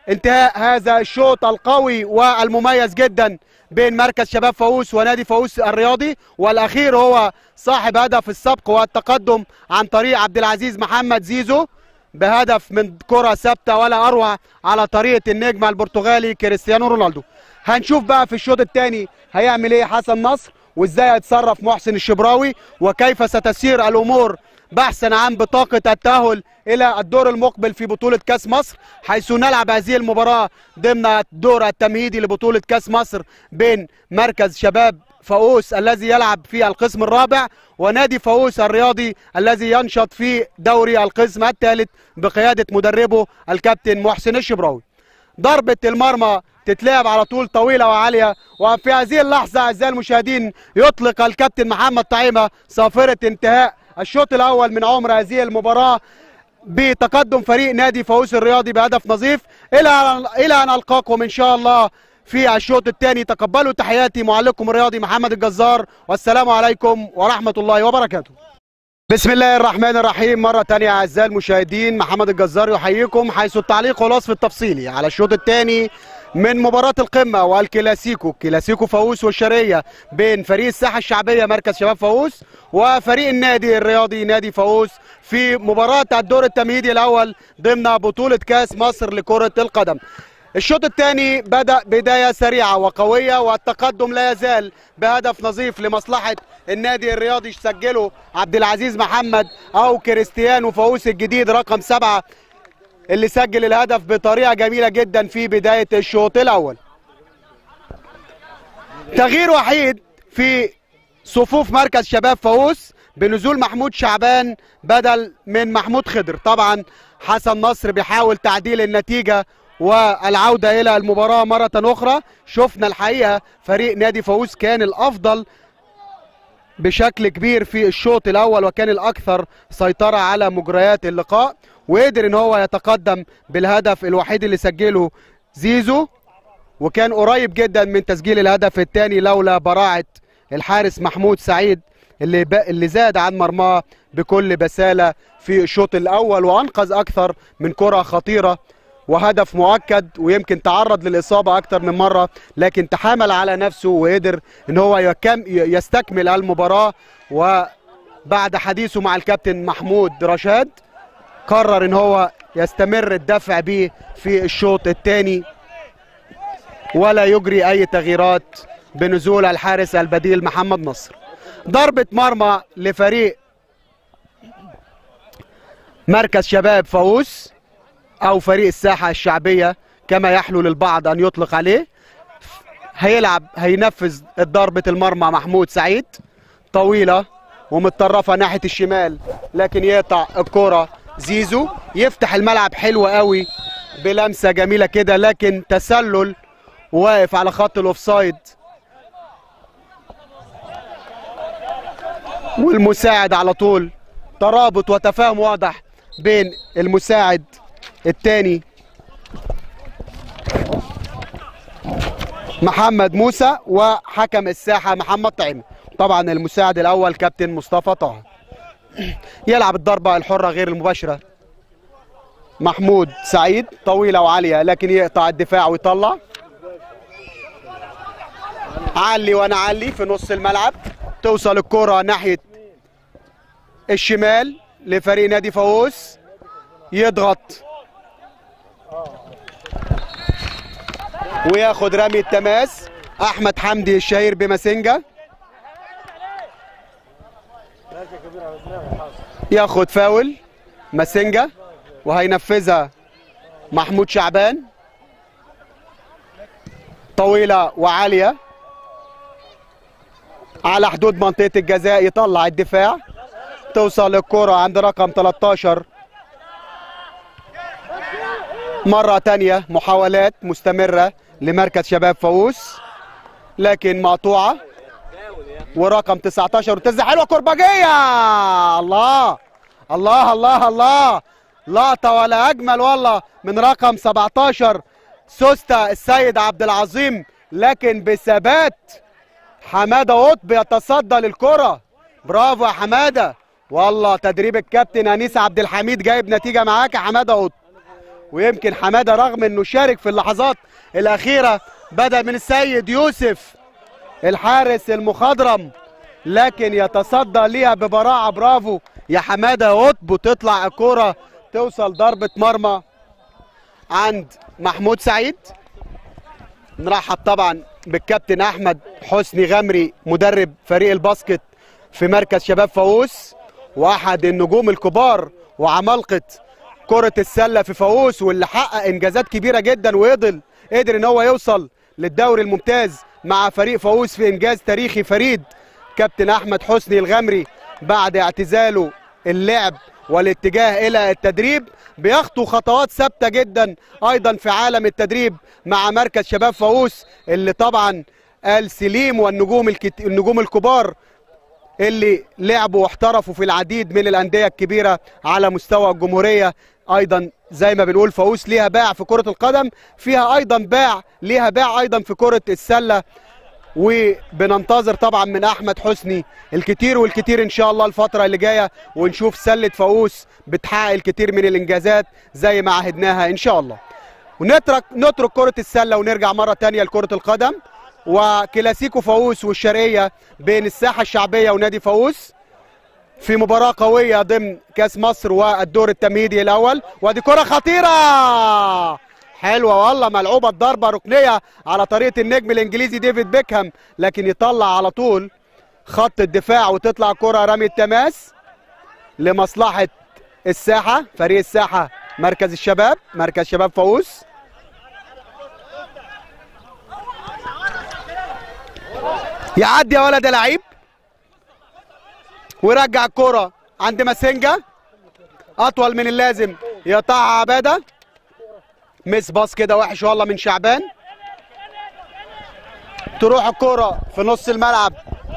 انتهاء هذا الشوط القوي والمميز جدا بين مركز شباب فاووس ونادي فاووس الرياضي والاخير هو صاحب هدف السبق والتقدم عن طريق عبد العزيز محمد زيزو بهدف من كرة ثابتة ولا أروع على طريقة النجم البرتغالي كريستيانو رونالدو هنشوف بقى في الشوط الثاني هيعمل ايه حسن نصر وازاي هيتصرف محسن الشبراوي وكيف ستسير الامور بحثا عن بطاقة التأهل إلى الدور المقبل في بطولة كأس مصر حيث نلعب هذه المباراة ضمن الدور التمهيدي لبطولة كأس مصر بين مركز شباب فاووس الذي يلعب في القسم الرابع ونادي فاووس الرياضي الذي ينشط في دوري القسم الثالث بقيادة مدربه الكابتن محسن الشبراوي ضربة المرمى تتلعب على طول طويلة وعالية وفي هذه اللحظة أعزائي المشاهدين يطلق الكابتن محمد طعيمة صافرة انتهاء الشوط الأول من عمر هذه المباراة بتقدم فريق نادي فاووس الرياضي بهدف نظيف إلى إلى أن ألقاكم إن شاء الله في الشوط الثاني تقبلوا تحياتي معلقكم الرياضي محمد الجزار والسلام عليكم ورحمة الله وبركاته بسم الله الرحمن الرحيم مرة تانية أعزائي المشاهدين محمد الجزار يحييكم حيث التعليق والوصف التفصيلي على الشوط الثاني من مباراة القمة والكلاسيكو كلاسيكو فاووس والشرقية بين فريق الساحة الشعبية مركز شباب فاووس وفريق النادي الرياضي نادي فاووس في مباراة الدور التمهيدي الأول ضمن بطولة كأس مصر لكرة القدم الشوط الثاني بدأ بداية سريعة وقوية والتقدم لا يزال بهدف نظيف لمصلحة النادي الرياضي سجله عبد العزيز محمد أو كريستيانو فاووس الجديد رقم سبعة اللي سجل الهدف بطريقة جميلة جدا في بداية الشوط الأول تغيير وحيد في صفوف مركز شباب فاووس بنزول محمود شعبان بدل من محمود خضر طبعا حسن نصر بيحاول تعديل النتيجة والعودة إلى المباراة مرة أخرى شفنا الحقيقة فريق نادي فاووس كان الأفضل بشكل كبير في الشوط الأول وكان الأكثر سيطرة على مجريات اللقاء وقدر ان هو يتقدم بالهدف الوحيد اللي سجله زيزو وكان قريب جدا من تسجيل الهدف الثاني لولا براعه الحارس محمود سعيد اللي ب... اللي زاد عن مرماه بكل بساله في الشوط الاول وانقذ اكثر من كره خطيره وهدف مؤكد ويمكن تعرض للاصابه اكثر من مره لكن تحامل على نفسه وقدر ان هو يكم... يستكمل المباراه وبعد حديثه مع الكابتن محمود رشاد قرر ان هو يستمر الدفع به في الشوط الثاني ولا يجري اي تغييرات بنزول الحارس البديل محمد نصر ضربة مرمى لفريق مركز شباب فاووس او فريق الساحة الشعبية كما يحلو للبعض ان يطلق عليه هيلعب هينفذ ضربة المرمى محمود سعيد طويلة ومتطرفة ناحية الشمال لكن يقطع الكرة زيزو يفتح الملعب حلو قوي بلمسه جميله كده لكن تسلل واقف على خط الاوفسايد والمساعد على طول ترابط وتفاهم واضح بين المساعد الثاني محمد موسى وحكم الساحه محمد طعيم طبعا المساعد الاول كابتن مصطفى طه يلعب الضربة الحرة غير المباشرة محمود سعيد طويلة وعالية لكن يقطع الدفاع ويطلع علي وانا علي في نص الملعب توصل الكرة ناحية الشمال لفريق نادي فاووس يضغط وياخد رمي التماس احمد حمدي الشهير بماسنجا ياخد فاول ماسنجا وهينفذها محمود شعبان طويلة وعالية على حدود منطقة الجزاء يطلع الدفاع توصل الكرة عند رقم 13 مرة تانية محاولات مستمرة لمركز شباب فاووس لكن مقطوعة ورقم 19 وتنزل حلوه كرباجيه الله الله الله الله لقطه ولا اجمل والله من رقم 17 سوستا السيد عبد العظيم لكن بثبات حماده قطب يتصدى للكره برافو يا حماده والله تدريب الكابتن انيس عبد الحميد جايب نتيجه معاك يا حماده قطب ويمكن حماده رغم انه شارك في اللحظات الاخيره بدا من السيد يوسف الحارس المخضرم لكن يتصدى ليها ببراعه برافو يا حماده قطب تطلع الكره توصل ضربه مرمى عند محمود سعيد نرحب طبعا بالكابتن احمد حسني غمري مدرب فريق الباسكت في مركز شباب فاووس واحد النجوم الكبار وعمالقه كره السله في فاووس واللي حقق انجازات كبيره جدا وقدر قدر ان هو يوصل للدوري الممتاز مع فريق فاووس في انجاز تاريخي فريد كابتن احمد حسني الغمري بعد اعتزاله اللعب والاتجاه الى التدريب بيخطو خطوات ثابته جدا ايضا في عالم التدريب مع مركز شباب فاووس اللي طبعا ال سليم والنجوم الكت... النجوم الكبار اللي لعبوا واحترفوا في العديد من الانديه الكبيره على مستوى الجمهوريه ايضا زي ما بنقول فاووس ليها باع في كره القدم فيها ايضا باع ليها باع ايضا في كره السله وبننتظر طبعا من احمد حسني الكتير والكتير ان شاء الله الفتره اللي جايه ونشوف سله فاووس بتحقق الكتير من الانجازات زي ما عهدناها ان شاء الله ونترك نترك كره السله ونرجع مره تانية لكره القدم وكلاسيكو فاووس والشرقيه بين الساحه الشعبيه ونادي فاووس في مباراة قوية ضمن كأس مصر والدور التمهيدي الأول ودي كرة خطيرة حلوة والله ملعوبة الضربة ركنية على طريقة النجم الإنجليزي ديفيد بيكهام لكن يطلع على طول خط الدفاع وتطلع كرة رمي التماس لمصلحة الساحة فريق الساحة مركز الشباب مركز شباب فاووس يعدي يا ولد يا لعيب ويرجع الكرة عند ماسنجا أطول من اللازم يقطعها عبادة مس باص كده وحش والله من شعبان تروح الكرة في نص الملعب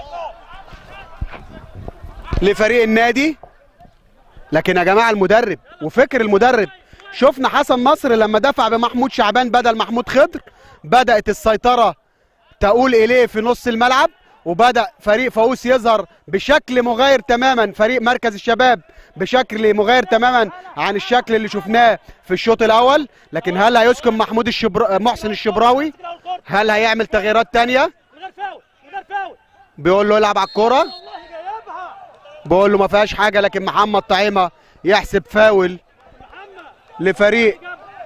لفريق النادي لكن يا جماعة المدرب وفكر المدرب شفنا حسن مصر لما دفع بمحمود شعبان بدل محمود خضر بدأت السيطرة تقول إليه في نص الملعب وبدا فريق فاووس يظهر بشكل مغاير تماما فريق مركز الشباب بشكل مغاير تماما عن الشكل اللي شفناه في الشوط الاول لكن هل هيسكن محمود الشبر... محسن الشبراوي هل هيعمل تغييرات تانية بيقول له العب على الكوره بيقول له ما فيهاش حاجه لكن محمد طعيمه يحسب فاول لفريق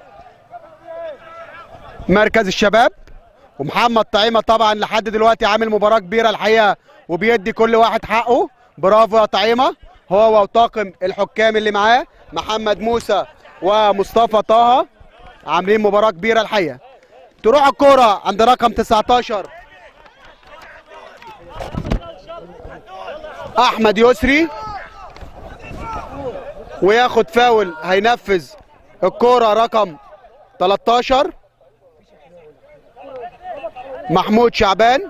مركز الشباب ومحمد طعيمه طبعا لحد دلوقتي عامل مباراه كبيره الحقيقه وبيدي كل واحد حقه برافو يا طعيمه هو وطاقم الحكام اللي معاه محمد موسى ومصطفى طه عاملين مباراه كبيره الحقيقه تروح الكوره عند رقم 19 احمد يسري وياخد فاول هينفذ الكوره رقم 13 محمود شعبان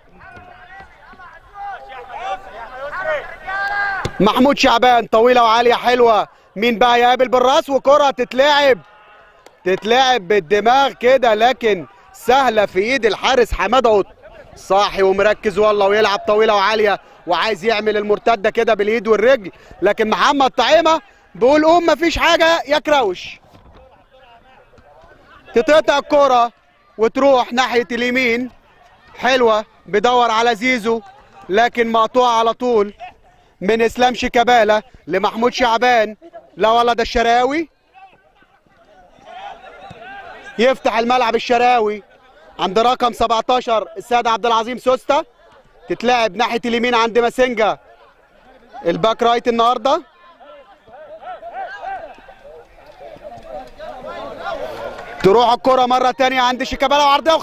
محمود شعبان طويلة وعالية حلوة مين بقى يقابل بالراس وكرة تتلعب تتلعب بالدماغ كده لكن سهلة في ايد الحارس حماد قط صاحي ومركز والله ويلعب طويلة وعالية وعايز يعمل المرتدة كده باليد والرجل لكن محمد طعيمة بيقول قوم مفيش حاجة يا كراوش تتقطع الكرة وتروح ناحية اليمين حلوة بدور على زيزو لكن مقطوعة على طول من اسلام شيكابالا لمحمود شعبان لا والله ده الشراوي يفتح الملعب الشراوي عند رقم 17 السيد عبد العظيم سوستا تتلعب ناحية اليمين عند ماسنجا الباك رايت النهارده تروح الكرة مرة تانية عند شيكابالا وعرضية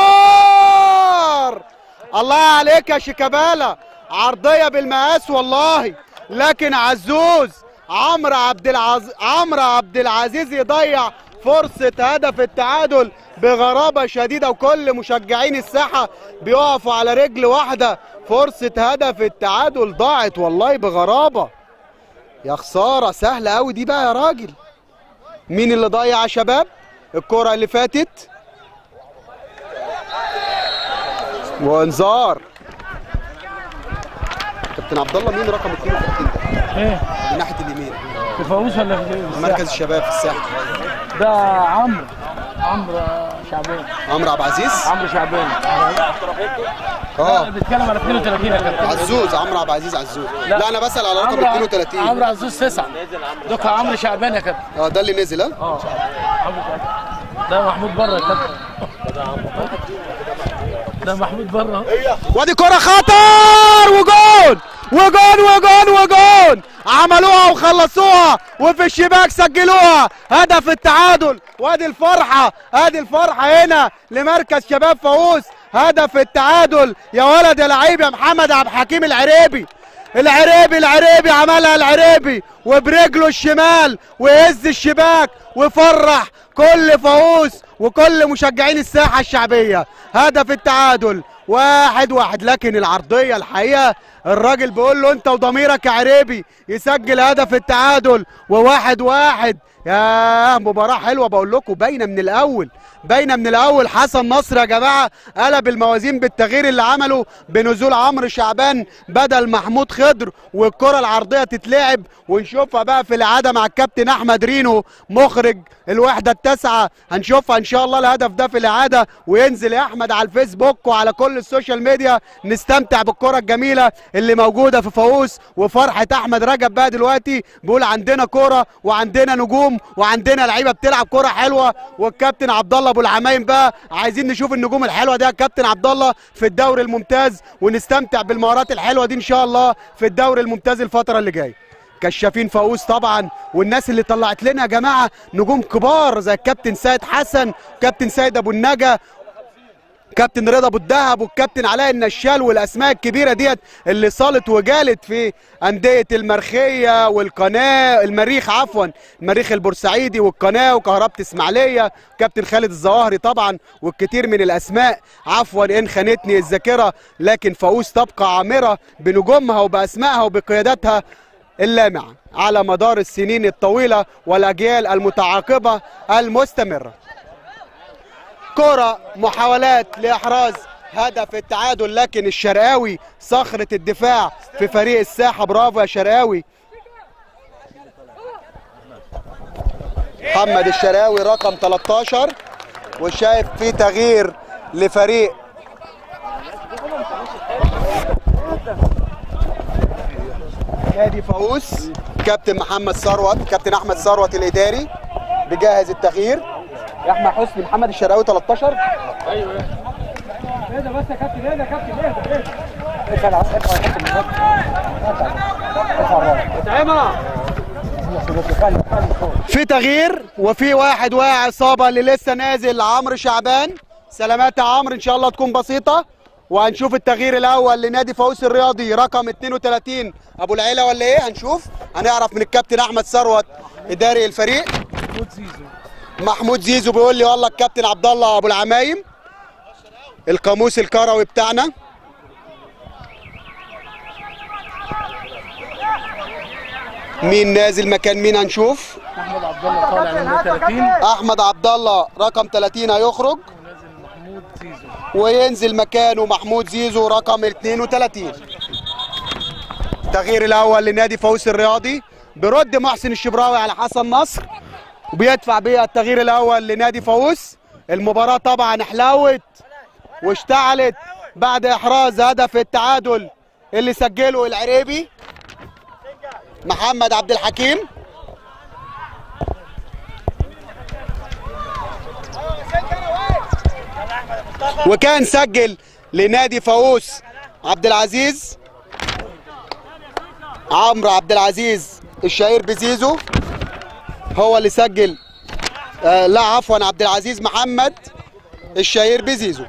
وخطر الله عليك يا شيكابالا عرضية بالمقاس والله لكن عزوز عمرو عبد العز... عمرو عبد العزيز يضيع فرصة هدف التعادل بغرابة شديدة وكل مشجعين الساحة بيقفوا على رجل واحدة فرصة هدف التعادل ضاعت والله بغرابة يا خسارة سهلة قوي دي بقى يا راجل مين اللي ضيع يا شباب الكرة اللي فاتت وانذار كابتن عبد الله مين رقم 32 ده؟ ايه من ناحية اليمين في فاووس ولا في مركز الشباب في الساحة ده عمرو عمرو شعبان عمرو عبد العزيز عمرو شعبان اه بيتكلم على 32 يا كابتن عزوز عمرو عبد العزيز عزوز لا, انا بسال على رقم عمرو 32 عمرو عزوز تسعة دوكا عمرو شعبان يا كابتن اه ده اللي نزل ها اه عمرو شعبان ده محمود بره يا كابتن ده محمود بره وادي كرة خطر وجون وجون وجون وجون عملوها وخلصوها وفي الشباك سجلوها هدف التعادل وادي الفرحة ادي الفرحة هنا لمركز شباب فاووس هدف التعادل يا ولد يا لعيب يا محمد عبد الحكيم العريبي العريبي العريبي عملها العريبي وبرجله الشمال ويهز الشباك وفرح كل فاووس وكل مشجعين الساحة الشعبية هدف التعادل واحد واحد لكن العرضية الحقيقة الراجل بيقول له انت وضميرك يا عريبي يسجل هدف التعادل وواحد واحد يا مباراة حلوة بقول لكم باينة من الأول باينة من الأول حسن نصر يا جماعة قلب الموازين بالتغيير اللي عمله بنزول عمرو شعبان بدل محمود خضر والكرة العرضية تتلعب ونشوفها بقى في الإعادة مع الكابتن أحمد رينو مخرج الوحدة التاسعة هنشوفها إن شاء الله الهدف ده في الإعادة وينزل يا أحمد على الفيسبوك وعلى كل السوشيال ميديا نستمتع بالكرة الجميلة اللي موجودة في فاووس وفرحة أحمد رجب بقى دلوقتي بيقول عندنا كرة وعندنا نجوم وعندنا لعيبة بتلعب كرة حلوة والكابتن عبد الله أبو العمايم بقى عايزين نشوف النجوم الحلوة دي يا كابتن عبد الله في الدوري الممتاز ونستمتع بالمهارات الحلوة دي إن شاء الله في الدوري الممتاز الفترة اللي جاية كشافين فاووس طبعا والناس اللي طلعت لنا يا جماعه نجوم كبار زي الكابتن سيد حسن كابتن سيد ابو النجا كابتن رضا ابو الدهب والكابتن علاء النشال والاسماء الكبيره ديت اللي صالت وجالت في انديه المرخيه والقناه المريخ عفوا المريخ البورسعيدي والقناه وكهربة اسماعيليه كابتن خالد الظواهري طبعا والكثير من الاسماء عفوا ان خانتني الذاكره لكن فاووس تبقى عامره بنجومها وباسمائها وبقياداتها اللامعه على مدار السنين الطويله والاجيال المتعاقبه المستمره كرة محاولات لإحراز هدف التعادل لكن الشرقاوي صخرة الدفاع في فريق الساحة برافو يا شرقاوي محمد الشرقاوي رقم 13 وشايف في تغيير لفريق نادي فاووس كابتن محمد ثروت كابتن احمد ثروت الاداري بجهز التغيير يا احمد حسني محمد الشرقاوي 13 ايه ده بس يا كابتن ايه ده يا كابتن ايه ده ايه في تغيير وفي واحد واقع اصابه اللي لسه نازل عمرو شعبان سلامات يا عمرو ان شاء الله تكون بسيطه وهنشوف التغيير الاول لنادي فاووس الرياضي رقم 32 ابو العيله ولا ايه هنشوف هنعرف من الكابتن احمد ثروت اداري الفريق محمود زيزو بيقول لي والله الكابتن عبد الله ابو العمايم القاموس الكروي بتاعنا مين نازل مكان مين هنشوف احمد عبد الله طالع من 30 احمد عبد الله رقم 30 هيخرج ونازل محمود زيزو وينزل مكانه محمود زيزو رقم 32 التغيير الاول لنادي فاووس الرياضي برد محسن الشبراوي على حسن نصر وبيدفع بيه التغيير الاول لنادي فاووس المباراه طبعا حلاوت واشتعلت بعد احراز هدف التعادل اللي سجله العريبي محمد عبد الحكيم وكان سجل لنادي فاووس عبد العزيز عمرو عبد العزيز الشهير بزيزو هو اللي سجل آه لا عفوا عبد العزيز محمد الشهير بزيزو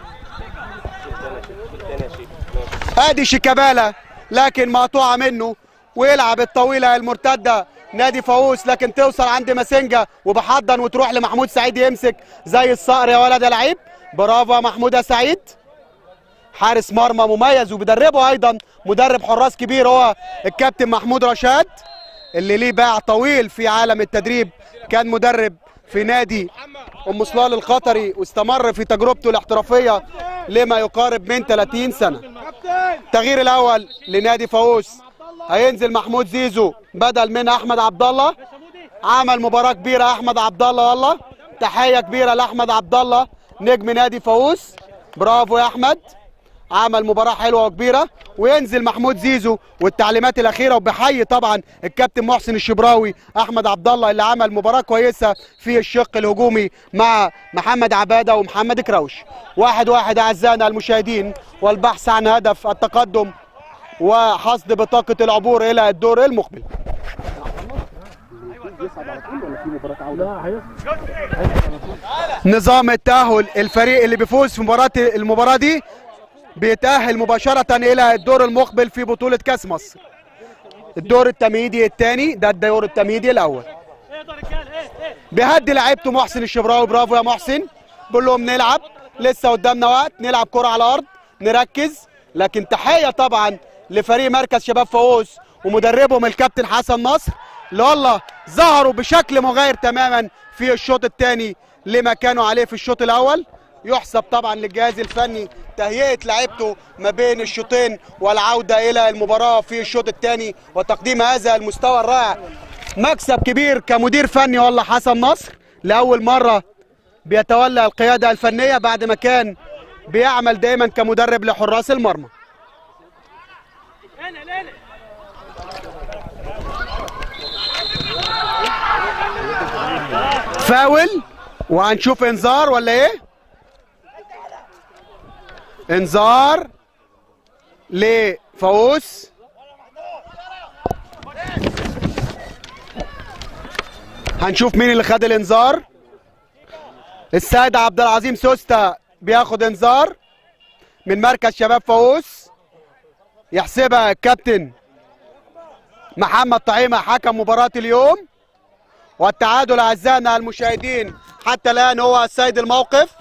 ادي شيكابالا لكن مقطوعه منه ويلعب الطويله المرتده نادي فاووس لكن توصل عند ماسنجا وبحضن وتروح لمحمود سعيد يمسك زي الصقر يا ولد يا لعيب برافو يا محمود يا سعيد حارس مرمى مميز وبيدربه ايضا مدرب حراس كبير هو الكابتن محمود رشاد اللي ليه باع طويل في عالم التدريب كان مدرب في نادي ام صلال القطري واستمر في تجربته الاحترافيه لما يقارب من 30 سنه التغيير الاول لنادي فاووس هينزل محمود زيزو بدل من احمد عبد الله عمل مباراه كبيره احمد عبد الله والله تحيه كبيره لاحمد عبد الله نجم نادي فاووس برافو يا احمد عمل مباراه حلوه وكبيره وينزل محمود زيزو والتعليمات الاخيره وبحيي طبعا الكابتن محسن الشبراوي احمد عبد الله اللي عمل مباراه كويسه في الشق الهجومي مع محمد عباده ومحمد كراوش واحد واحد اعزائنا المشاهدين والبحث عن هدف التقدم وحصد بطاقه العبور الى الدور المقبل نظام التأهل الفريق اللي بيفوز في مباراة المباراة دي بيتأهل مباشرة إلى الدور المقبل في بطولة كأس مصر. الدور التمهيدي الثاني ده الدور التمهيدي الأول. بيهدي لعيبته محسن الشبراوي برافو يا محسن. بيقول لهم نلعب لسه قدامنا وقت نلعب كرة على الأرض نركز لكن تحية طبعا لفريق مركز شباب فاووس ومدربهم الكابتن حسن نصر اللي والله ظهروا بشكل مغاير تماما في الشوط الثاني لما كانوا عليه في الشوط الاول يحسب طبعا للجهاز الفني تهيئه لعيبته ما بين الشوطين والعوده الى المباراه في الشوط الثاني وتقديم هذا المستوى الرائع مكسب كبير كمدير فني والله حسن نصر لاول مره بيتولى القياده الفنيه بعد ما كان بيعمل دايما كمدرب لحراس المرمى فاول وهنشوف انذار ولا ايه انذار لفاووس هنشوف مين اللي خد الانذار السيد عبد العظيم سوستا بياخد انذار من مركز شباب فاووس يحسبها الكابتن محمد طعيمه حكم مباراه اليوم والتعادل اعزائنا المشاهدين حتى الان هو سيد الموقف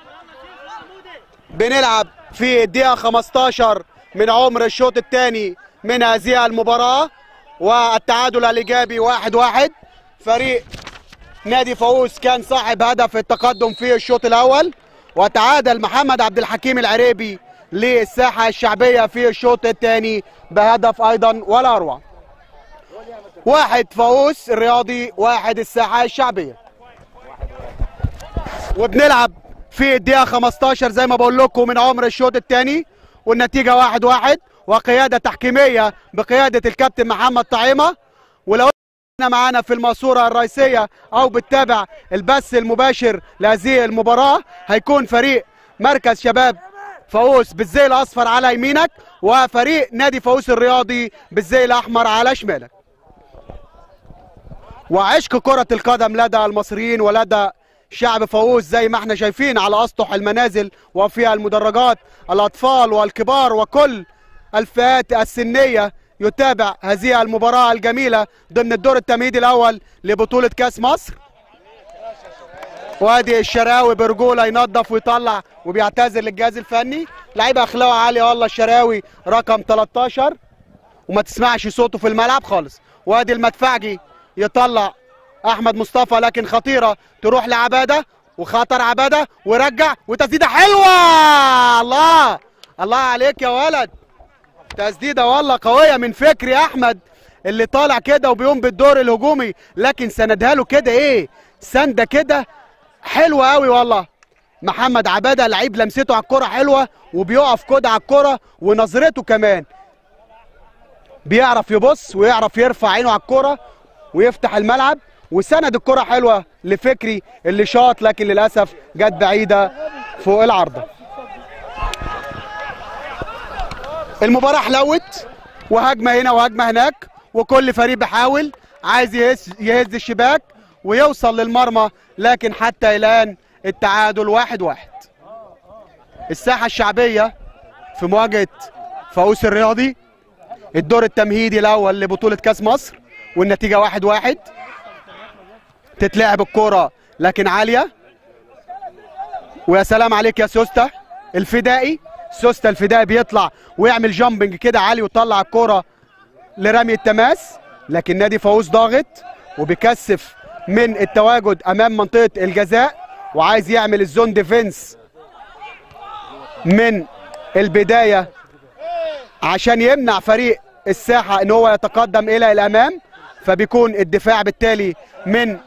بنلعب في الدقيقه 15 من عمر الشوط الثاني من هذه المباراه والتعادل الايجابي واحد واحد فريق نادي فاووس كان صاحب هدف التقدم في الشوط الاول وتعادل محمد عبد الحكيم العريبي للساحه الشعبيه في الشوط الثاني بهدف ايضا ولا اروع واحد فاووس الرياضي واحد الساحه الشعبيه وبنلعب في الدقيقه 15 زي ما بقول لكم من عمر الشوط الثاني والنتيجه واحد واحد وقياده تحكيميه بقياده الكابتن محمد طعيمه ولو احنا معانا في الماسوره الرئيسيه او بتتابع البث المباشر لهذه المباراه هيكون فريق مركز شباب فاووس بالزي الاصفر على يمينك وفريق نادي فاووس الرياضي بالزي الاحمر على شمالك وعشق كرة القدم لدى المصريين ولدى شعب فاووس زي ما احنا شايفين على اسطح المنازل وفي المدرجات الاطفال والكبار وكل الفئات السنيه يتابع هذه المباراه الجميله ضمن الدور التمهيدي الاول لبطوله كاس مصر وادي الشراوي برجوله ينظف ويطلع وبيعتذر للجهاز الفني لعيبه اخلاقه عاليه والله الشراوي رقم 13 وما تسمعش صوته في الملعب خالص وادي المدفعجي يطلع احمد مصطفى لكن خطيره تروح لعباده وخطر عباده ورجع وتسديده حلوه الله الله عليك يا ولد تسديده والله قويه من فكري احمد اللي طالع كده وبيقوم بالدور الهجومي لكن سندها له كده ايه سنده كده حلوه قوي والله محمد عباده لعيب لمسته على الكره حلوه وبيقف كده على الكره ونظرته كمان بيعرف يبص ويعرف يرفع عينه على الكره ويفتح الملعب وسند الكره حلوه لفكري اللي شاط لكن للاسف جت بعيده فوق العارضه المباراه حلوت وهجمه هنا وهجمه هناك وكل فريق بيحاول عايز يهز, يهز الشباك ويوصل للمرمى لكن حتى الان التعادل واحد واحد الساحه الشعبيه في مواجهه فاووس الرياضي الدور التمهيدي الاول لبطوله كاس مصر والنتيجه واحد واحد تتلعب الكرة لكن عالية ويا سلام عليك يا سوستا الفدائي سوستا الفدائي بيطلع ويعمل جامبنج كده عالي ويطلع الكرة لرمي التماس لكن نادي فاووس ضاغط وبيكثف من التواجد امام منطقة الجزاء وعايز يعمل الزون ديفنس من البداية عشان يمنع فريق الساحة ان هو يتقدم الى الامام فبيكون الدفاع بالتالي من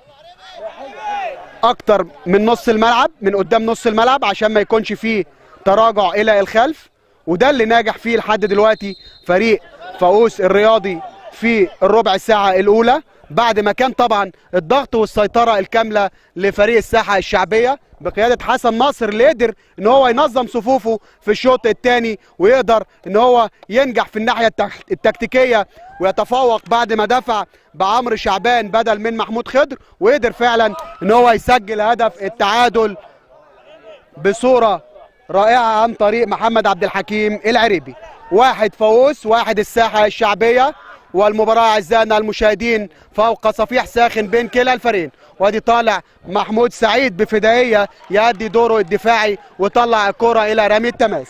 اكتر من نص الملعب من قدام نص الملعب عشان ما يكونش فيه تراجع الى الخلف وده اللي ناجح فيه لحد دلوقتي فريق فاقوس الرياضي في الربع ساعة الأولى بعد ما كان طبعا الضغط والسيطرة الكاملة لفريق الساحة الشعبية بقيادة حسن ناصر اللي قدر ان هو ينظم صفوفه في الشوط الثاني ويقدر ان هو ينجح في الناحية التك- التكتيكية ويتفوق بعد ما دفع بعمرو شعبان بدل من محمود خضر وقدر فعلا ان هو يسجل هدف التعادل بصورة رائعة عن طريق محمد عبد الحكيم العريبي واحد فوز واحد الساحة الشعبية والمباراة أعزائنا المشاهدين فوق صفيح ساخن بين كلا الفريقين وادي طالع محمود سعيد بفدائية يؤدي دوره الدفاعي وطلع الكرة إلى رمي التماس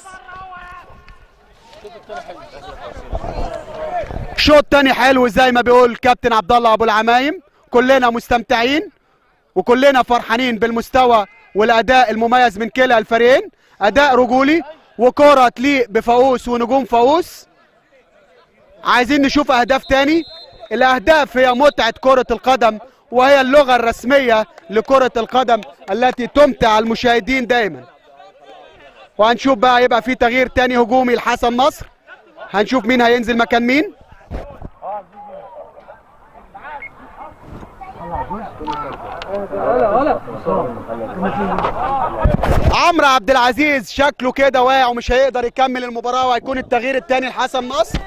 شوط تاني حلو زي ما بيقول كابتن عبد الله ابو العمايم كلنا مستمتعين وكلنا فرحانين بالمستوى والاداء المميز من كلا الفريقين اداء رجولي وكرة تليق بفاقوس ونجوم فاقوس عايزين نشوف اهداف تاني الاهداف هي متعة كرة القدم وهي اللغة الرسمية لكرة القدم التي تمتع المشاهدين دائما وهنشوف بقى يبقى في تغيير تاني هجومي لحسن نصر هنشوف مين هينزل مكان مين عمرو عبد العزيز شكله كده واقع ومش هيقدر يكمل المباراة وهيكون التغيير الثاني لحسن نصر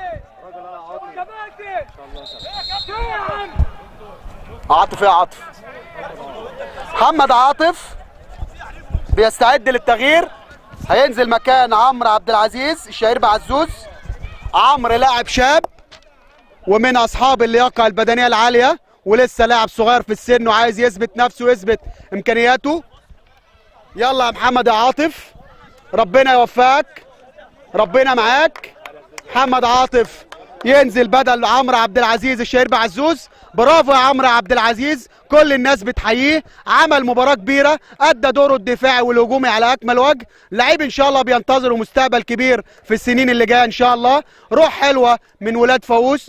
عاطف يا عاطف محمد عاطف بيستعد للتغيير هينزل مكان عمرو عبد العزيز الشهير بعزوز عمرو لاعب شاب ومن اصحاب اللياقه البدنيه العاليه ولسه لاعب صغير في السن وعايز يثبت نفسه ويثبت امكانياته يلا يا محمد يا عاطف ربنا يوفقك ربنا معاك محمد عاطف ينزل بدل عمرو عبد العزيز الشهير بعزوز برافو يا عمرو عبد العزيز كل الناس بتحييه عمل مباراة كبيرة أدى دوره الدفاعي والهجومي على أكمل وجه لعيب إن شاء الله بينتظره مستقبل كبير في السنين اللي جاية إن شاء الله روح حلوة من ولاد فاووس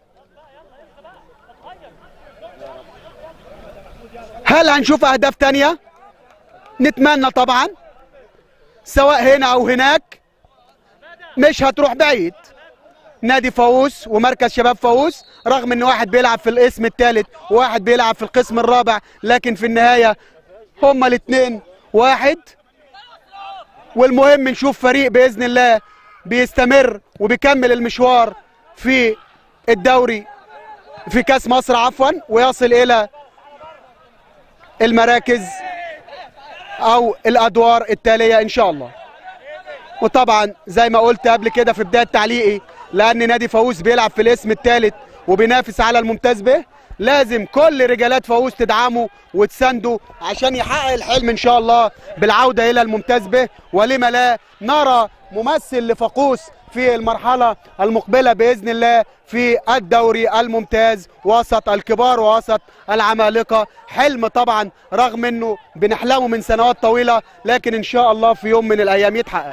هل هنشوف أهداف تانية؟ نتمنى طبعا سواء هنا أو هناك مش هتروح بعيد نادي فاووس ومركز شباب فاووس رغم ان واحد بيلعب في القسم الثالث وواحد بيلعب في القسم الرابع لكن في النهاية هما الاثنين واحد والمهم نشوف فريق بإذن الله بيستمر وبيكمل المشوار في الدوري في كاس مصر عفوا ويصل إلى المراكز أو الأدوار التالية إن شاء الله وطبعا زي ما قلت قبل كده في بدايه تعليقي لان نادي فاووس بيلعب في الاسم الثالث وبينافس على الممتاز به لازم كل رجالات فاووس تدعمه وتسانده عشان يحقق الحلم ان شاء الله بالعوده الى الممتاز به ولما لا نرى ممثل لفاقوس في المرحله المقبله باذن الله في الدوري الممتاز وسط الكبار ووسط العمالقه حلم طبعا رغم انه بنحلمه من سنوات طويله لكن ان شاء الله في يوم من الايام يتحقق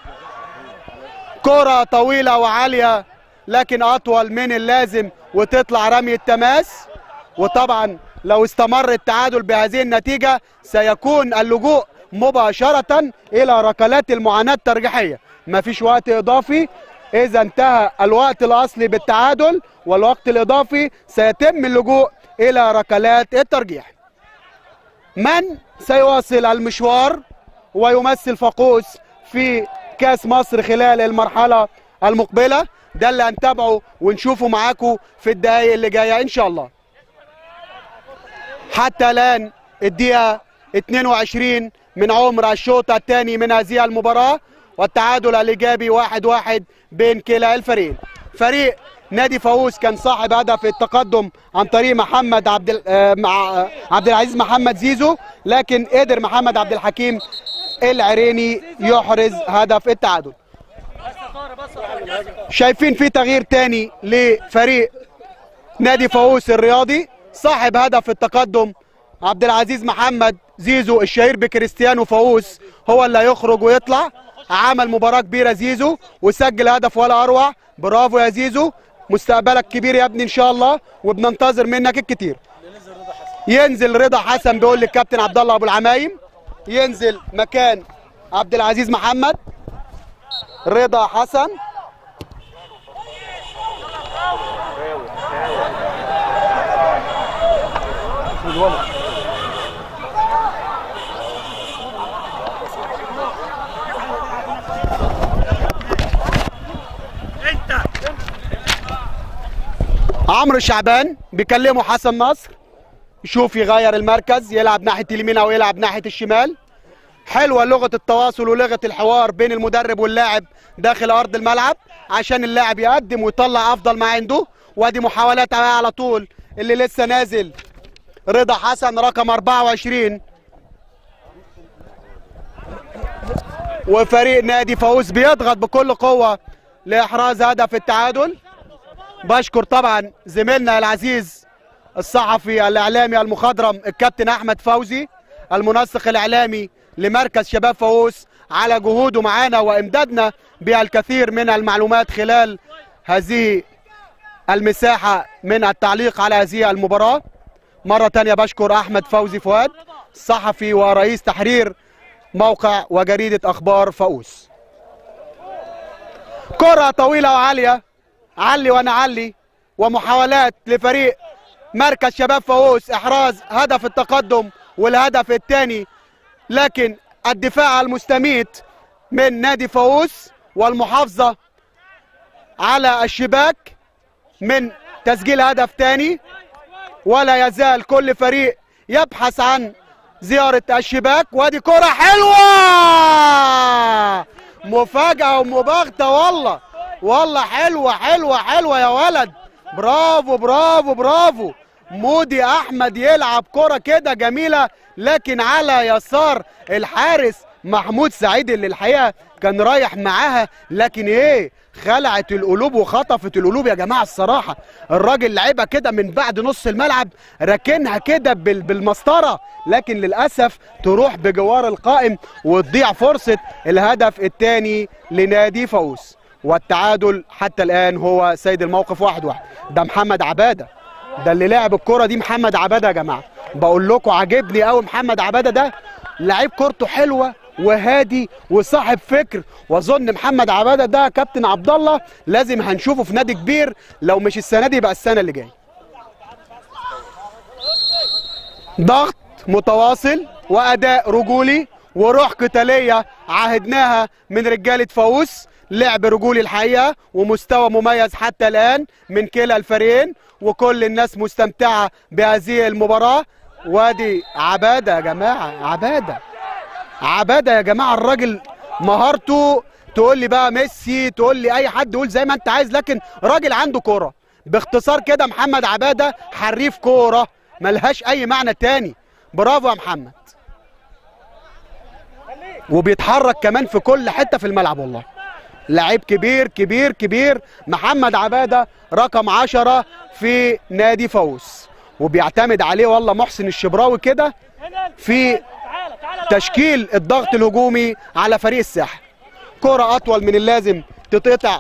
كرة طويلة وعالية لكن أطول من اللازم وتطلع رمي التماس وطبعا لو استمر التعادل بهذه النتيجة سيكون اللجوء مباشرة إلى ركلات المعاناة الترجيحية مفيش وقت إضافي إذا انتهى الوقت الأصلي بالتعادل والوقت الإضافي سيتم اللجوء إلى ركلات الترجيح من سيواصل المشوار ويمثل فاقوس في كاس مصر خلال المرحله المقبله ده اللي هنتابعه ونشوفه معاكم في الدقايق اللي جايه ان شاء الله حتى الان الدقيقه 22 من عمر الشوط الثاني من هذه المباراه والتعادل الايجابي واحد واحد بين كلا الفريقين فريق نادي فاووس كان صاحب هدف التقدم عن طريق محمد عبد ال- آه، مع آه، عبد العزيز محمد زيزو لكن قدر محمد عبد الحكيم العريني يحرز هدف التعادل شايفين في تغيير تاني لفريق نادي فاووس الرياضي صاحب هدف التقدم عبد العزيز محمد زيزو الشهير بكريستيانو فاووس هو اللي هيخرج ويطلع عمل مباراة كبيرة زيزو وسجل هدف ولا أروع برافو يا زيزو مستقبلك كبير يا ابني ان شاء الله وبننتظر منك الكتير ينزل رضا حسن بيقول للكابتن عبد الله ابو العمايم ينزل مكان عبد العزيز محمد رضا حسن عمرو شعبان بيكلمه حسن نصر يشوف يغير المركز يلعب ناحيه اليمين او يلعب ناحيه الشمال حلوه لغه التواصل ولغه الحوار بين المدرب واللاعب داخل ارض الملعب عشان اللاعب يقدم ويطلع افضل ما عنده وادي محاولات على طول اللي لسه نازل رضا حسن رقم 24 وفريق نادي فوز بيضغط بكل قوه لاحراز هدف التعادل بشكر طبعا زميلنا العزيز الصحفي الاعلامي المخضرم الكابتن احمد فوزي المنسق الاعلامي لمركز شباب فوز على جهوده معانا وامدادنا بالكثير من المعلومات خلال هذه المساحه من التعليق على هذه المباراه مره تانية بشكر احمد فوزي فؤاد صحفي ورئيس تحرير موقع وجريده اخبار فؤوس كره طويله وعاليه علي وانا علي ومحاولات لفريق مركز شباب فوز احراز هدف التقدم والهدف الثاني لكن الدفاع المستميت من نادي فوز والمحافظه على الشباك من تسجيل هدف ثاني ولا يزال كل فريق يبحث عن زياره الشباك وادي كره حلوه مفاجاه ومباغته والله والله حلوه حلوه حلوه يا ولد برافو برافو برافو مودي احمد يلعب كره كده جميله لكن على يسار الحارس محمود سعيد اللي الحقيقه كان رايح معاها لكن ايه خلعت القلوب وخطفت القلوب يا جماعه الصراحه الراجل لعبها كده من بعد نص الملعب راكنها كده بال- بالمسطره لكن للاسف تروح بجوار القائم وتضيع فرصه الهدف الثاني لنادي فوز والتعادل حتى الان هو سيد الموقف واحد واحد ده محمد عباده ده اللي لعب الكره دي محمد عباده يا جماعه بقول لكم عاجبني قوي محمد عباده ده لعيب كورته حلوه وهادي وصاحب فكر واظن محمد عباده ده كابتن عبد الله لازم هنشوفه في نادي كبير لو مش السنه دي يبقى السنه اللي جايه ضغط متواصل واداء رجولي وروح قتاليه عهدناها من رجاله فاووس لعب رجولي الحقيقه ومستوى مميز حتى الان من كلا الفريقين وكل الناس مستمتعه بهذه المباراه وادي عباده يا جماعه عباده عباده يا جماعه الراجل مهارته تقول لي بقى ميسي تقول لي اي حد يقول زي ما انت عايز لكن راجل عنده كوره باختصار كده محمد عباده حريف كوره ملهاش اي معنى تاني برافو يا محمد وبيتحرك كمان في كل حته في الملعب والله لعيب كبير كبير كبير محمد عباده رقم عشرة في نادي فوز وبيعتمد عليه والله محسن الشبراوي كده في تشكيل الضغط الهجومي على فريق الساحل كرة أطول من اللازم تتقطع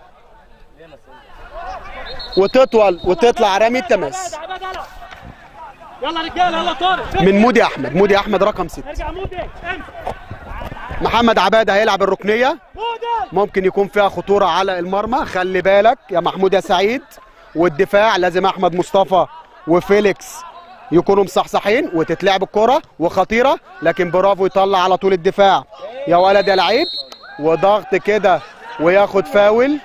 وتطول وتطلع رامي التماس يلا رجاله يلا طارق من مودي أحمد مودي أحمد رقم ستة ارجع مودي امسك محمد عبادة هيلعب الركنية مودي ممكن يكون فيها خطورة على المرمى خلي بالك يا محمود يا سعيد والدفاع لازم أحمد مصطفى وفيليكس يكونوا مصحصحين وتتلعب الكرة وخطيرة لكن برافو يطلع على طول الدفاع يا ولد يا لعيب وضغط كده وياخد فاول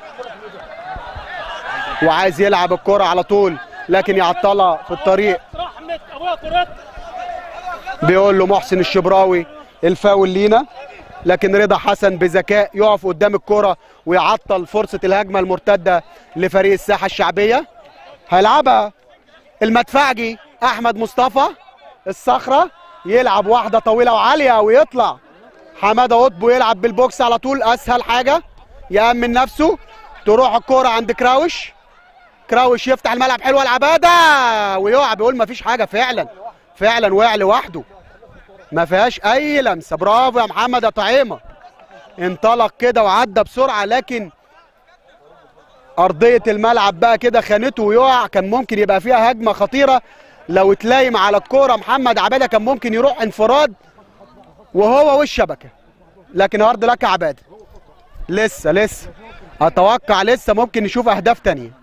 وعايز يلعب الكرة على طول لكن يعطلها في الطريق رحمه ابويا كرات بيقول له محسن الشبراوي الفاول لينا لكن رضا حسن بذكاء يقف قدام الكرة ويعطل فرصة الهجمة المرتدة لفريق الساحة الشعبية هيلعبها المدفعجي أحمد مصطفى الصخرة يلعب واحدة طويلة وعالية ويطلع حمادة قطبو يلعب بالبوكس على طول أسهل حاجة يأمن نفسه تروح الكرة عند كراوش كراوش يفتح الملعب حلوة العبادة ويقع بيقول مفيش حاجة فعلا فعلا وقع لوحده ما فيهاش اي لمسه برافو يا محمد يا طعيمه انطلق كده وعدى بسرعه لكن ارضيه الملعب بقى كده خانته ويقع كان ممكن يبقى فيها هجمه خطيره لو اتلايم على الكوره محمد عباده كان ممكن يروح انفراد وهو والشبكه لكن هارد لك عباده لسه لسه اتوقع لسه ممكن نشوف اهداف تانية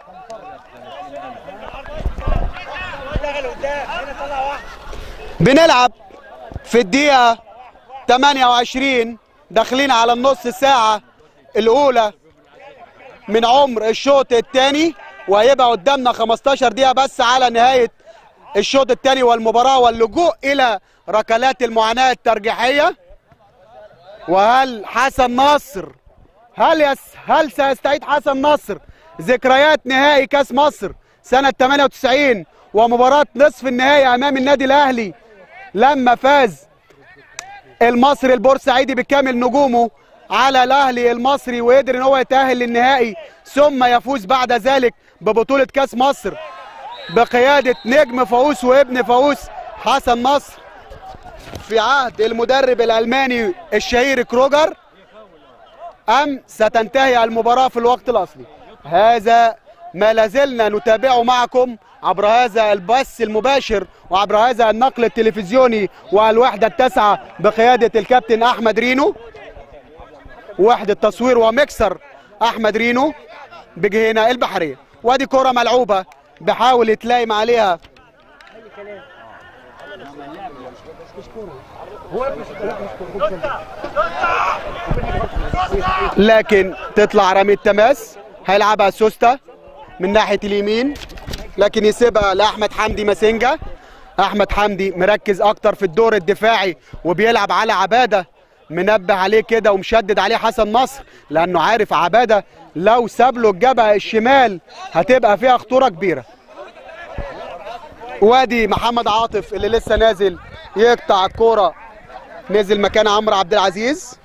بنلعب في الدقيقة 28 داخلين على النص ساعة الأولى من عمر الشوط الثاني وهيبقى قدامنا 15 دقيقة بس على نهاية الشوط الثاني والمباراة واللجوء إلى ركلات المعاناة الترجيحية وهل حسن نصر هل يس هل سيستعيد حسن نصر ذكريات نهائي كاس مصر سنة 98 ومباراة نصف النهائي أمام النادي الأهلي لما فاز المصري البورسعيدي بكامل نجومه على الاهلي المصري وقدر ان هو يتاهل للنهائي ثم يفوز بعد ذلك ببطوله كاس مصر بقياده نجم فاووس وابن فاووس حسن نصر في عهد المدرب الالماني الشهير كروجر ام ستنتهي المباراه في الوقت الاصلي هذا ما لازلنا نتابعه معكم عبر هذا البث المباشر وعبر هذا النقل التلفزيوني والوحده التاسعه بقياده الكابتن احمد رينو وحده تصوير ومكسر احمد رينو بجهينه البحريه وادي كره ملعوبه بحاول يتلايم عليها لكن تطلع رمي تماس هيلعبها سوستا من ناحيه اليمين لكن يسيبها لاحمد حمدي ماسنجا احمد حمدي مركز اكتر في الدور الدفاعي وبيلعب على عباده منبه عليه كده ومشدد عليه حسن نصر لانه عارف عباده لو ساب له الجبهه الشمال هتبقى فيها خطوره كبيره وادي محمد عاطف اللي لسه نازل يقطع الكوره نزل مكان عمرو عبد العزيز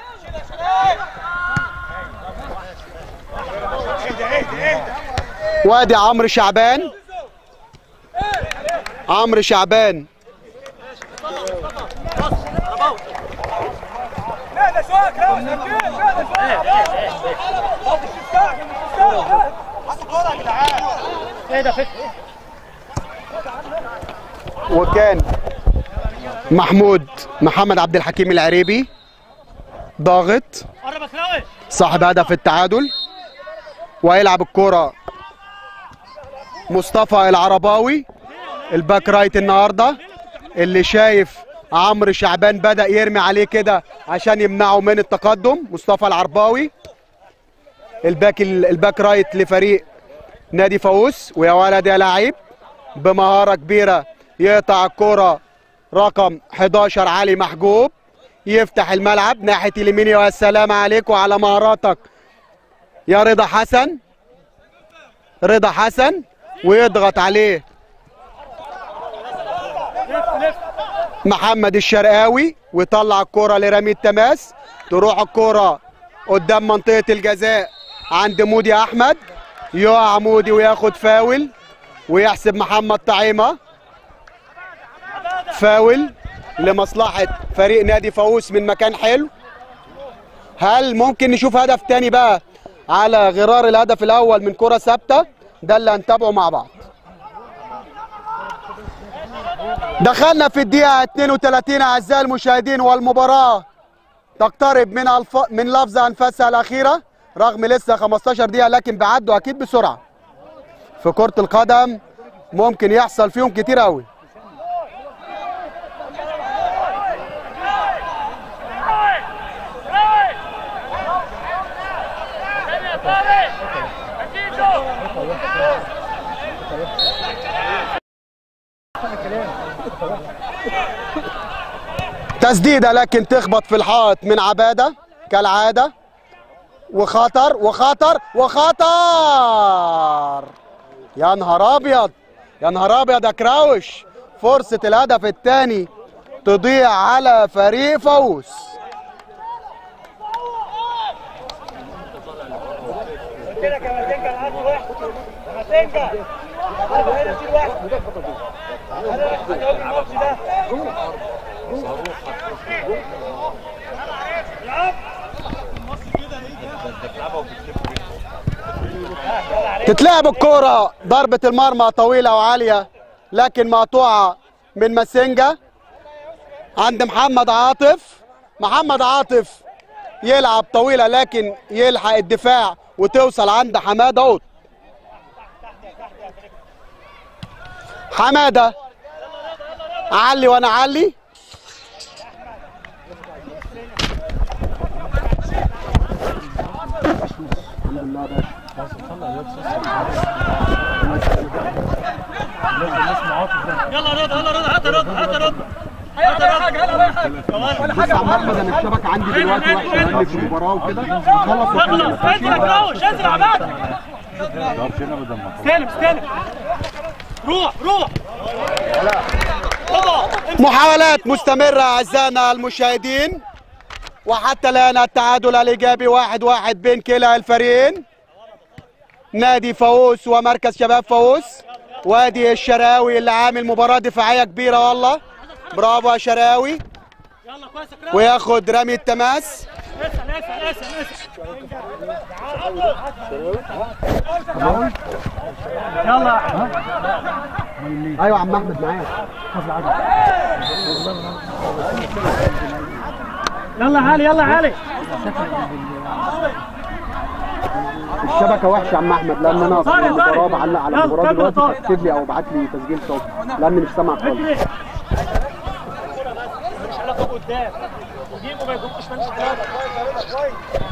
وادي عمرو شعبان عمرو شعبان ايه ده فكر وكان محمود محمد عبد الحكيم العريبي ضاغط قرب يا خلاوي صاحب هدف التعادل ويلعب الكرة مصطفى العرباوي الباك رايت النهارده اللي شايف عمرو شعبان بدأ يرمي عليه كده عشان يمنعه من التقدم مصطفى العرباوي الباك الباك رايت لفريق نادي فاووس ويا ولد يا لعيب بمهارة كبيرة يقطع الكرة رقم 11 علي محجوب يفتح الملعب ناحية اليمين يا سلام عليك وعلى مهاراتك يا رضا حسن رضا حسن ويضغط عليه محمد الشرقاوي ويطلع الكرة لرمي التماس تروح الكرة قدام منطقة الجزاء عند مودي أحمد يقع مودي وياخد فاول ويحسب محمد طعيمة فاول لمصلحة فريق نادي فاووس من مكان حلو هل ممكن نشوف هدف تاني بقى على غرار الهدف الأول من كرة ثابتة ده اللي هنتابعه مع بعض دخلنا في الدقيقة 32 أعزائي المشاهدين والمباراة تقترب من الف... من لفظ أنفاسها الأخيرة رغم لسه 15 دقيقة لكن بيعدوا أكيد بسرعة في كرة القدم ممكن يحصل فيهم كتير قوي تسديدة لكن تخبط في الحائط من عبادة كالعادة وخطر وخطر وخطر يا نهار ابيض يا نهار ابيض يا كراوش فرصة الهدف الثاني تضيع على فريق فوز تتلعب الكرة ضربة المرمى طويلة وعالية لكن مقطوعة من مسنجة عند محمد عاطف محمد عاطف يلعب طويلة لكن يلحق الدفاع وتوصل عند حمادة قط حمادة علي وانا علي يلا رضا يلا رضا هات رضا هات رضا هات رضا بص يا محمد انا الشبكة عندي دلوقتي وحشة لاني في المباراة وكده خلص اخلص انزل يا كراوش انزل يا عباد استلم استلم روح روح رضا محاولات مستمرة أعزائنا المشاهدين وحتى الآن التعادل الإيجابي واحد واحد بين كلا الفريقين نادي فاووس ومركز شباب فاووس وادي الشراوي اللي عامل مباراة دفاعية كبيرة والله برافو يا شراوي يلا كويس يا كراوش وياخد رمي التماس اسال اسال اسال اسال يلا ايوه عم احمد معاك يلا علي يلا علي الشبكة وحشة يا عم احمد لان انا في طارق، المباراة طارق. بعلق على يلا، المباراة كمل يا دلوقتي طارق. فاكتب لي او ابعت لي تسجيل صوت لان مش سامع خالص ماليش علاقه بقدام وجيبه ما يجيبوش ماليش علاقه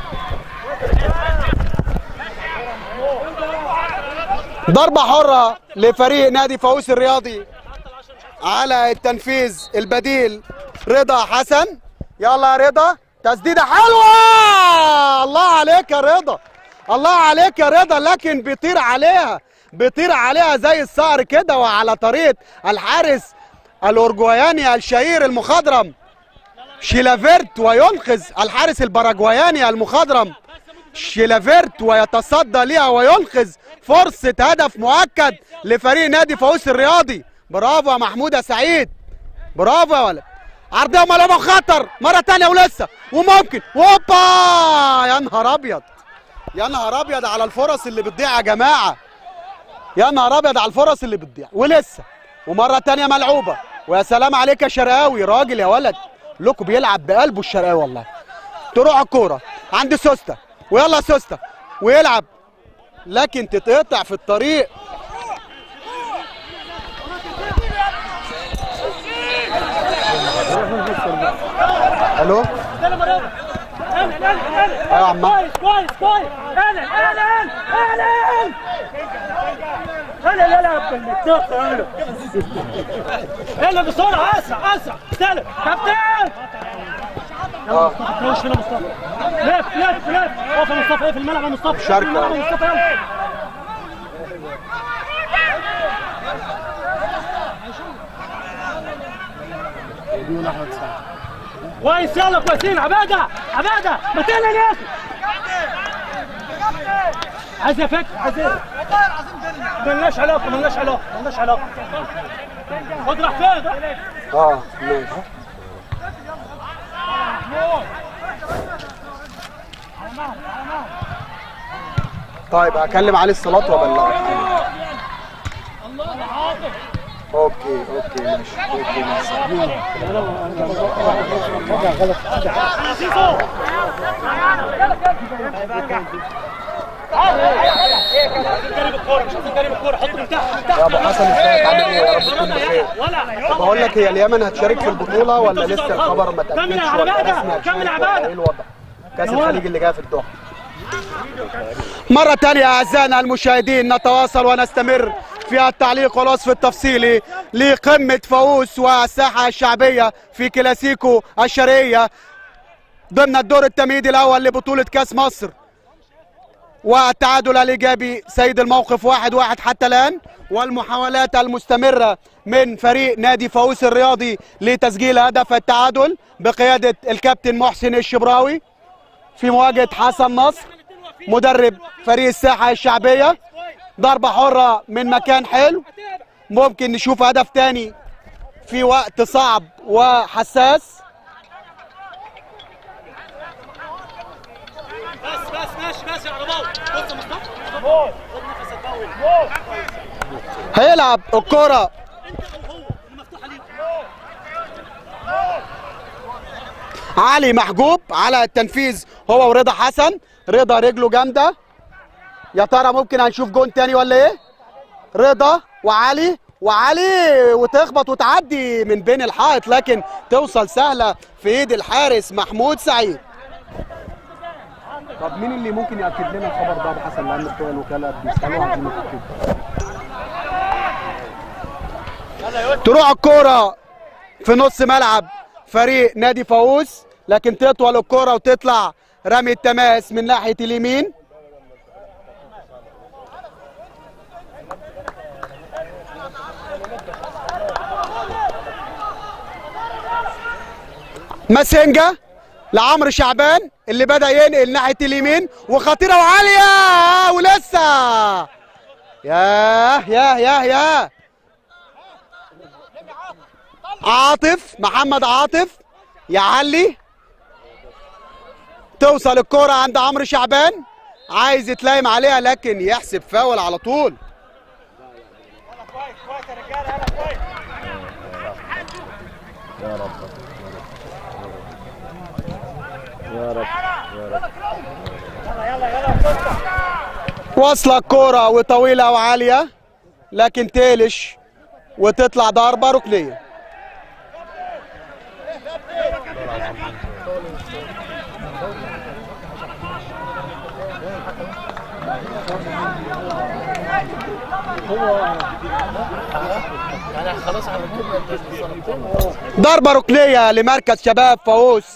ضربة حرة لفريق نادي فاووس الرياضي على التنفيذ البديل رضا حسن يلا يا رضا تسديدة حلوة الله عليك يا رضا الله عليك يا رضا لكن بيطير عليها بيطير عليها زي الصقر كده وعلى طريقة الحارس الأورجواياني الشهير المخضرم شيلافيرت وينقذ الحارس الباراجواياني المخضرم شيلافيرت ويتصدى ليها وينقذ فرصة هدف مؤكد لفريق نادي فاووس الرياضي برافو يا محمود يا سعيد برافو يا ولد عرضية ملعوبة خطر مرة تانية ولسه وممكن هوبا يا نهار أبيض يا نهار أبيض على الفرص اللي بتضيع يا جماعة يا نهار أبيض على الفرص اللي بتضيع ولسه ومرة تانية ملعوبة ويا سلام عليك يا شرقاوي راجل يا ولد لوكو بيلعب بقلبه الشرقاوي والله تروح الكورة عند سوستا ويلا سوستا ويلعب لكن تتقطع في الطريق الو استلم يا رضا اعلن اعلن اعلن يا عم. كويس كويس كويس اعلن اعلن اعلن اعلن يلعب بالمتوقع اعلن اعلن بسرعه اسرع اسرع استلم كابتن اه كوش فينا مصطفى لف لف لف اقف يا مصطفى ايه في الملعب يا مصطفى شاركة. في الملعب يا مصطفى يلا. كويس يلا كويسين عباده عباده ما تقلق يا اخي عايز يا فكر عايز ايه؟ ملناش علاقه ملناش علاقه ملناش علاقه خد راح فين؟ اه ماشي طيب اكلم علي الصلاه وابلغك اوكي اوكي ماشي اوكي ماشي قريب الكوره مش عايزين قريب الكوره حط من تحت من تحت يا ابو حسن ازيك عامل ايه يا رب تكون بخير ولا بقول لك هي اليمن هتشارك في البطوله ولا لسه الخبر ما كمل تاكدش يا ولا عبادة، رسمي هتشارك كمل يا ولا عبادة. ايه الوضع كاس الخليج اللي جاي في الدوحه مرة تانية أعزائنا المشاهدين نتواصل ونستمر في التعليق والوصف التفصيلي لقمة فاووس والساحة الشعبية في كلاسيكو الشرقية ضمن الدور التمهيدي الأول لبطولة كأس مصر والتعادل الإيجابي سيد الموقف واحد واحد حتى الآن والمحاولات المستمرة من فريق نادي فاووس الرياضي لتسجيل هدف التعادل بقيادة الكابتن محسن الشبراوي في مواجهة حسن نصر مدرب فريق الساحة الشعبية ضربة حرة من مكان حلو ممكن نشوف هدف تاني في وقت صعب وحساس بس بس ماشي ماشي على بعض بص يا مصطفى خد نفسك بقى هيلعب الكرة علي محجوب على التنفيذ هو ورضا حسن رضا رجله جامده يا ترى ممكن هنشوف جون تاني ولا ايه رضا وعلي وعلي وتخبط وتعدي من بين الحائط لكن توصل سهله في ايد الحارس محمود سعيد طب مين اللي ممكن ياكد لنا الخبر ده ابو حسن لان بتوع الوكاله بيسالوا عايزين يتاكدوا تروح الكرة في نص ملعب فريق نادي فاووس لكن تطول الكرة وتطلع رمي التماس من ناحية اليمين ماسنجا لعمرو شعبان اللي بدأ ينقل ناحية اليمين وخطيرة وعالية ولسه ياه ياه ياه ياه عاطف محمد عاطف يعلي توصل الكرة عند عمرو شعبان عايز يتلايم عليها لكن يحسب فاول على طول واصلة الكرة وطويلة وعالية لكن تقلش وتطلع ضربة ركنية يعني خلاص على كده ضربة ركنية لمركز شباب فاووس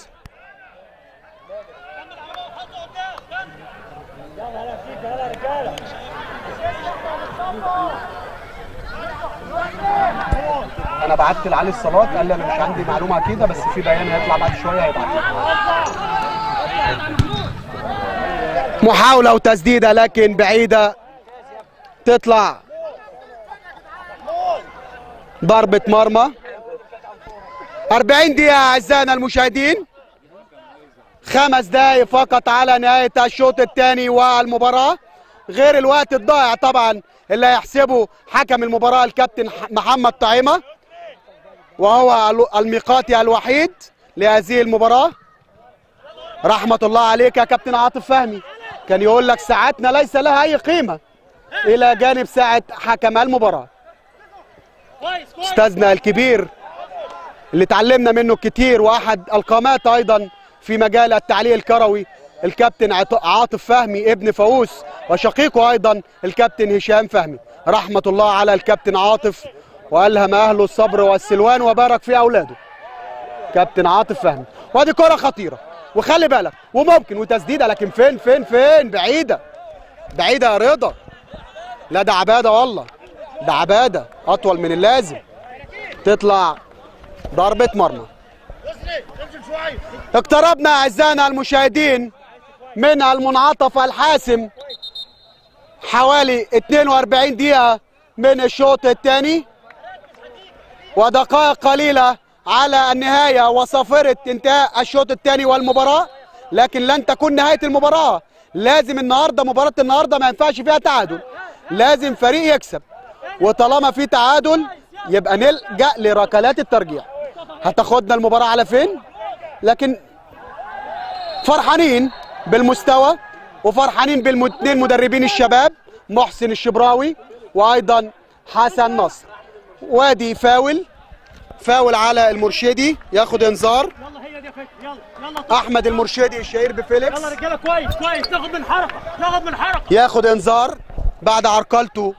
انا بعت لعلي الصلاه قال لي انا مش عندي معلومه اكيده بس في بيان هيطلع بعد شويه هيبعت محاوله وتسديده لكن بعيده تطلع ضربه مرمى 40 دقيقة أعزائنا المشاهدين خمس دقايق فقط على نهاية الشوط الثاني والمباراة غير الوقت الضائع طبعا اللي هيحسبه حكم المباراة الكابتن ح- محمد طعيمة وهو ال- الميقاتي الوحيد لهذه المباراة رحمة الله عليك يا كابتن عاطف فهمي كان يقول لك ساعتنا ليس لها أي قيمة إلى جانب ساعة حكم المباراة أستاذنا الكبير اللي اتعلمنا منه كتير واحد القامات ايضا في مجال التعليق الكروي الكابتن عط- عاطف فهمي ابن فاووس وشقيقه ايضا الكابتن هشام فهمي رحمه الله على الكابتن عاطف والهم اهله الصبر والسلوان وبارك في اولاده كابتن عاطف فهمي وادي كره خطيره وخلي بالك وممكن وتسديده لكن فين فين فين بعيده بعيده يا رضا لا ده عباده والله ده عباده اطول من اللازم تطلع ضربة مرمى اقتربنا اعزائنا المشاهدين من المنعطف الحاسم حوالي 42 دقيقة من الشوط الثاني ودقائق قليلة على النهاية وصافرة انتهاء الشوط الثاني والمباراة لكن لن تكون نهاية المباراة لازم النهاردة مباراة النهاردة ما ينفعش فيها تعادل لازم فريق يكسب وطالما في تعادل يبقى نلجأ لركلات الترجيح هتاخدنا المباراة على فين لكن فرحانين بالمستوى وفرحانين بالاثنين مدربين الشباب محسن الشبراوي وايضا حسن نصر وادي فاول فاول على المرشدي ياخد انذار يلا هي دي يا فكر يلا يلا احمد المرشدي الشهير بفيليكس يلا رجاله كويس كويس ناخد من حركه ناخد من حركه ياخد انذار بعد عرقلته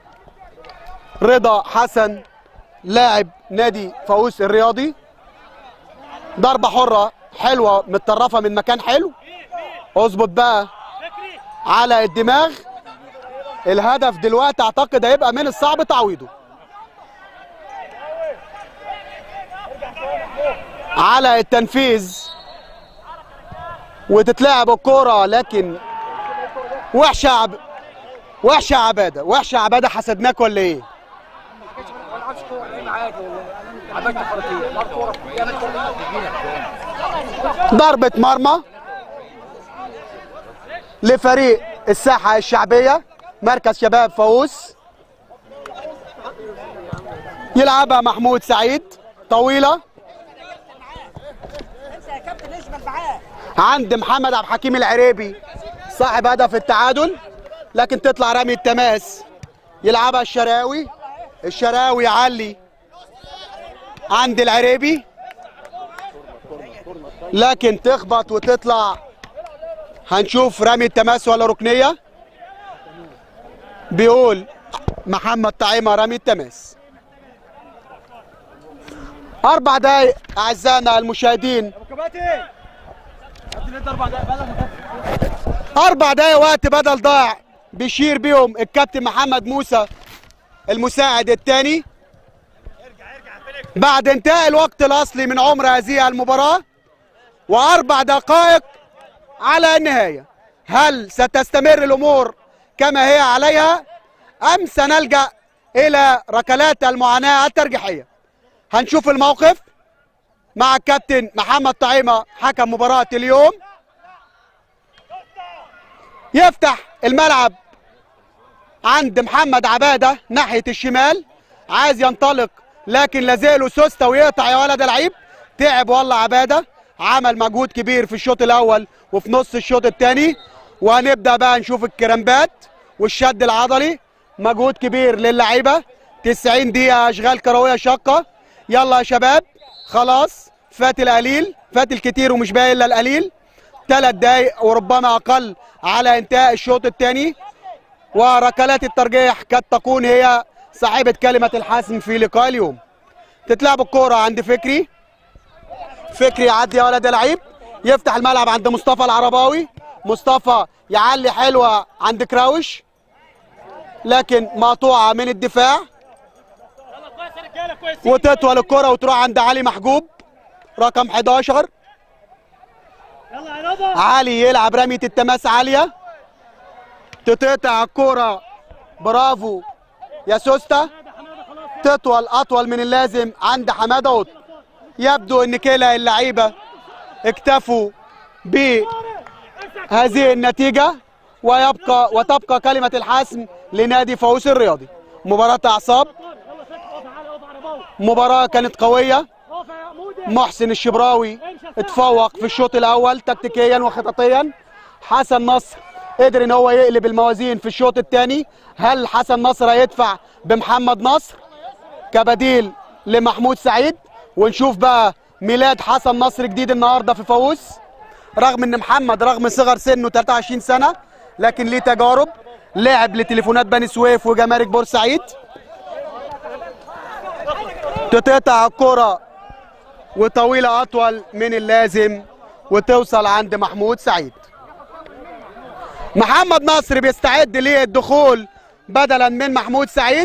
رضا حسن لاعب نادي فاووس الرياضي ضربة حرة حلوة متطرفة من مكان حلو اظبط بقى فكري على الدماغ الهدف دلوقتي اعتقد هيبقى من الصعب تعويضه على التنفيذ وتتلعب الكرة لكن وحشة عب... وحشة عبادة وحشة عبادة حسدناك ولا ايه؟ ضربة مرمى لفريق الساحة الشعبية مركز شباب فاووس يلعبها محمود سعيد طويله عند محمد عبد الحكيم العريبي صاحب هدف التعادل لكن تطلع رمي التماس يلعبها الشراوي الشراوي يعلي عند العريبي لكن تخبط وتطلع هنشوف رمي التماس ولا ركنيه بيقول محمد طعيمه رمي التماس اربع دقايق اعزائنا المشاهدين كباتي ادي انت اربع دقايق بدل ما اربع دقايق وقت بدل ضاع بيشير بيهم الكابتن محمد موسى المساعد الثاني بعد انتهاء الوقت الاصلي من عمر هذه المباراه واربع دقائق على النهايه هل ستستمر الامور كما هي عليها ام سنلجا الى ركلات المعاناه الترجيحيه هنشوف الموقف مع الكابتن محمد طعيمه حكم مباراه اليوم يفتح الملعب عند محمد عباده ناحيه الشمال عايز ينطلق لكن لازاله سوسته ويقطع يا ولد العيب تعب والله عباده عمل مجهود كبير في الشوط الاول وفي نص الشوط الثاني وهنبدا بقى نشوف الكرامبات والشد العضلي مجهود كبير للعيبه 90 دقيقه اشغال كرويه شاقه يلا يا شباب خلاص فات القليل فات الكتير ومش باقي الا القليل ثلاث دقايق وربما اقل على انتهاء الشوط الثاني وركلات الترجيح قد تكون هي صاحبة كلمة الحسم في لقاء اليوم تتلعب الكورة عند فكري فكري يعدي يا ولد العيب يفتح الملعب عند مصطفى العرباوي مصطفى يعلي حلوة عند كراوش لكن مقطوعة من الدفاع كويس يا رجاله كويس وتطول الكرة وتروح عند علي محجوب رقم 11 يلا يا رضا علي يلعب رمية التماس عالية تتقطع الكرة برافو يا سوستا تطول أطول من اللازم عند حمادة قطب يبدو أن كلا اللعيبة اكتفوا بهذه النتيجة ويبقى وتبقى كلمة الحسم لنادي فاووس الرياضي مباراة أعصاب يلا سكت اقف تعالى اقف على باو مباراة كانت قوية اقف يا مودي محسن الشبراوي اتفوق في الشوط الاول تكتيكيا وخططيا حسن نصر قدر ان هو يقلب الموازين في الشوط الثاني هل حسن نصر هيدفع بمحمد نصر كبديل لمحمود سعيد ونشوف بقى ميلاد حسن نصر جديد النهارده في فاووس رغم ان محمد رغم صغر سنه 23 سنه لكن ليه تجارب لعب لتليفونات بني سويف وجمارك بورسعيد تتقطع الكره وطويلة أطول من اللازم وتوصل عند محمود سعيد محمد نصر بيستعد للدخول بدلا من محمود سعيد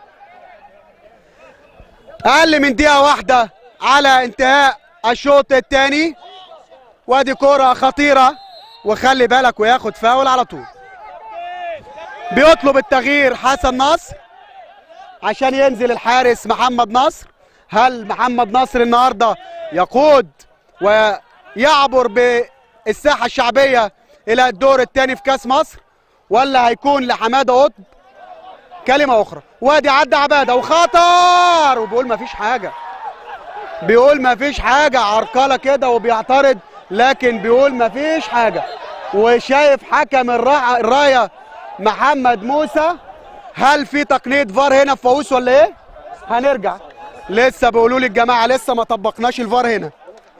أقل من دقيقة واحدة على انتهاء الشوط الثاني وادي كرة خطيرة وخلي بالك وياخد فاول على طول بيطلب التغيير حسن نصر عشان ينزل الحارس محمد نصر هل محمد نصر النهارده يقود ويعبر بالساحه الشعبيه الى الدور الثاني في كاس مصر ولا هيكون لحماده قطب كلمه اخرى وادي عدى عباده وخطر وبيقول ما فيش حاجه بيقول ما فيش حاجه عرقله كده وبيعترض لكن بيقول ما فيش حاجه وشايف حكم الرع- الرايه محمد موسى هل في تقنيه فار هنا في فاووس ولا ايه هنرجع لسه بيقولوا لي الجماعه لسه ما طبقناش الفار هنا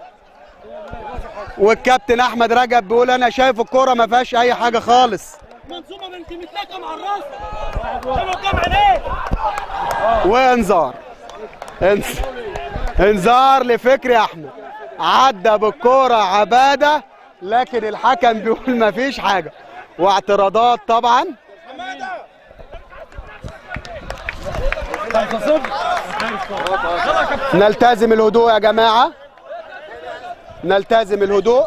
والكابتن احمد رجب بيقول انا شايف الكوره ما فيهاش اي حاجه خالص منظومه بنت متلاقه مع الراس شنو قام عليه وانذار انز- انذار لفكري احمد عدى بالكوره عباده لكن الحكم بيقول ما فيش حاجه واعتراضات طبعا نلتزم الهدوء يا جماعه نلتزم الهدوء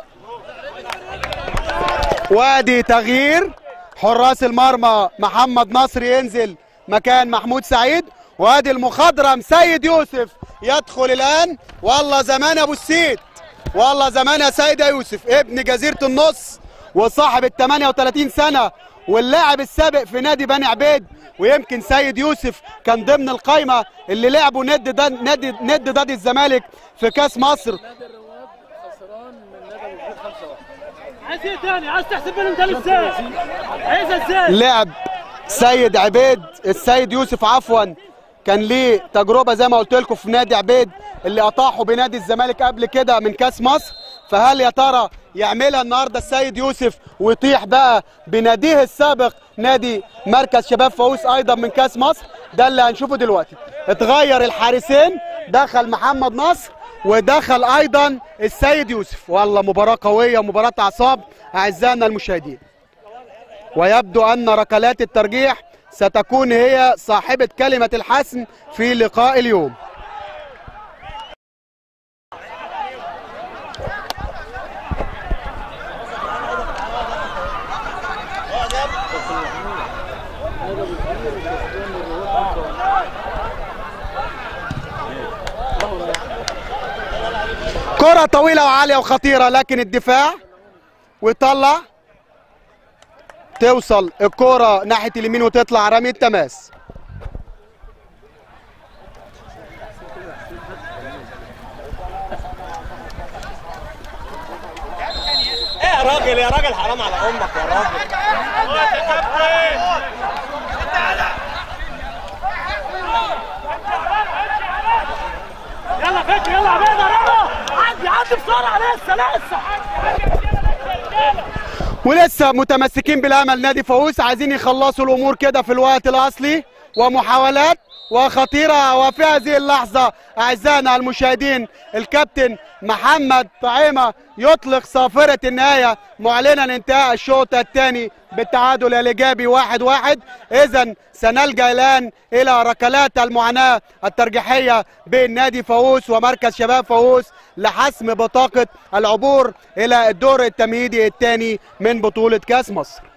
وادي تغيير حراس المرمى محمد نصر ينزل مكان محمود سعيد وادي المخضرم سيد يوسف يدخل الان والله زمان ابو السيد والله زمان يا سيد يا يوسف ابن جزيره النص وصاحب ال 38 سنه واللاعب السابق في نادي بني عبيد ويمكن سيد يوسف كان ضمن القايمه اللي لعبوا ند دا نادي ند نادي الزمالك في كاس مصر نادي الرواد خسران من نادي ابو جريد 5 1 عايز ايه تاني عايز تحسب انت ازاي عايزها ازاي لعب سيد عبيد السيد يوسف عفوا كان ليه تجربه زي ما قلت لكم في نادي عبيد اللي اطاحوا بنادي الزمالك قبل كده من كاس مصر فهل يا ترى يعملها النهارده السيد يوسف ويطيح بقى بناديه السابق نادي مركز شباب فاووس ايضا من كاس مصر ده اللي هنشوفه دلوقتي اتغير الحارسين دخل محمد نصر ودخل ايضا السيد يوسف والله مباراه قويه ومباراه اعصاب اعزائنا المشاهدين ويبدو أن ركلات الترجيح ستكون هي صاحبة كلمة الحسم في لقاء اليوم كرة طويلة وعالية وخطيرة لكن الدفاع ويطلع توصل الكرة ناحية اليمين وتطلع رمي التماس ايه يا راجل يا راجل حرام على امك يا راجل يلا فكر يلا عبيد يلا عدي عدي بسرعه لسه لسه ولسه متمسكين بالامل نادي فاووس عايزين يخلصوا الامور كده في الوقت الاصلي ومحاولات وخطيره وفي هذه اللحظه اعزائنا المشاهدين الكابتن محمد طعيمه يطلق صافره النهايه معلنا انتهاء الشوط الثاني بالتعادل الايجابي واحد واحد اذا سنلجا الان الى ركلات المعاناه الترجيحيه بين نادي فاووس ومركز شباب فاووس لحسم بطاقه العبور الى الدور التمهيدي الثاني من بطوله كاس مصر